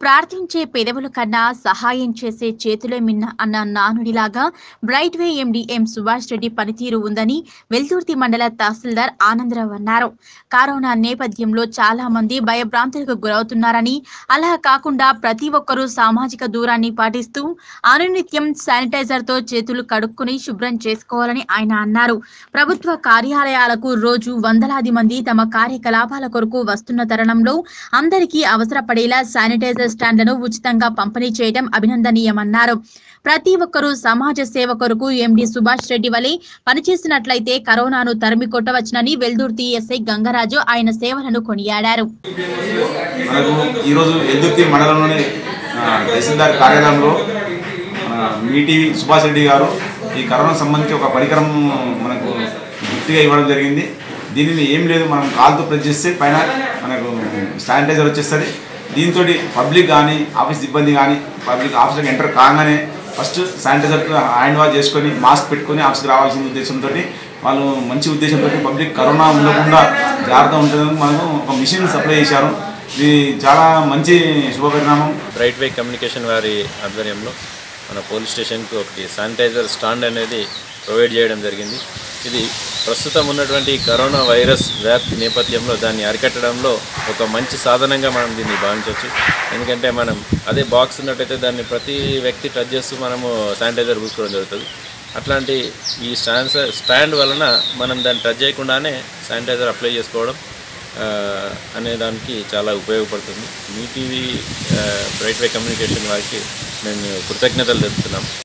ప్రార్థించే పెదవుల కన్నా సహాయం చేసే చేతులే మిన్న అన్న నానుడిలాగా bright way M D M Subhash Reddy పనితీరు ఉందని వెల్దుర్తి మండల తహసీల్దార్ ఆనందరావు అన్నారు కరోనా నేపథ్యంలో చాలా మంది భయభ్రాంతులకు గురవుతున్నారని అలా కాకుండా ప్రతి ఒక్కరూ సామాజిక దూరాన్ని పాటిస్తూ అనునిత్యం శానిటైజర్ తో చేతులు కడుక్కుని శుభ్రం చేసుకోవాలని ఆయన అన్నారు ప్రభుత్వ కార్యాలయాలకు రోజు వందలాది మంది తమ కార్యకలాపాల కొరకు వస్తున్న తరుణంలో అందరికీ అవసరపడేలా శానిటైజర్ స్టాండ్లను ఉచితంగా పంపిణీ చేయడం అభినందనీయమన్నారు ప్రతి ఒక్కరూ సమాజ సేవ కొరకు ఎండి సుభాష్ రెడ్డి వలె పనిచేసినట్లయితే కరోనాను తరిమి కొట్టవచ్చునని వెల్దుర్తి ఎస్ఐ గంగరాజు ఆయన సేవలను కొనియాడారు మనకు ఈరోజు ఎదుర్తి మండలంలోని ఆ, తహసీల్దార్ కార్యాలయంలో మన మీ టీవీ సుభాష్ రెడ్డి గారు ఈ కరోనా సంబంధించి ఒక పరికరం మనకు గిఫ్ట్గా ఇవ్వడం జరిగింది దీనిని ఏం లేదు మనం కాల్తో ప్రెస్ చేస్తే పైన మనకు శానిటైజర్ వచ్చేస్తుంది దీంతో పబ్లిక్ కానీ ఆఫీస్ సిబ్బంది కానీ పబ్లిక్ ఆఫీస్కి ఎంటర్ కాగానే ఫస్ట్ శానిటైజర్ హ్యాండ్ వాష్ చేసుకొని మాస్క్ పెట్టుకొని ఆఫీస్కి రావాల్సిన ఉద్దేశంతో వాళ్ళు మంచి ఉద్దేశంతో పబ్లిక్ కరోనా ఉండకుండా జాగ్రత్త ఉంటుందని మనకు ఒక మిషన్ సప్లై చేశారు ఇది చాలా మంచి శుభపరిణామం బ్రైట్ వే కమ్యూనికేషన్ వారి ఆధ్వర్యంలో మన పోలీస్ స్టేషన్కి ఒకటి శానిటైజర్ స్టాండ్ అనేది ప్రొవైడ్ చేయడం జరిగింది ఇది ప్రస్తుతం ఉన్నటువంటి కరోనా వైరస్ వ్యాప్తి నేపథ్యంలో దాన్ని అరికట్టడంలో ఒక మంచి సాధనంగా మనం దీన్ని భావించవచ్చు ఎందుకంటే మనం అదే బాక్స్ ఉన్నట్టయితే దాన్ని ప్రతి వ్యక్తి టచ్ చేస్తూ మనము శానిటైజర్ పూసుకోవడం జరుగుతుంది అట్లాంటి ఈ స్టాండ్ స్టాండ్ వలన మనం దాన్ని టచ్ చేయకుండానే శానిటైజర్ అప్లై చేసుకోవడం ఆ, అనే దానికి చాలా ఉపయోగపడుతుంది మీ టీవీ బ్రైట్ వే కమ్యూనికేషన్ వారికి మేము కృతజ్ఞతలు తెలుపుతున్నాం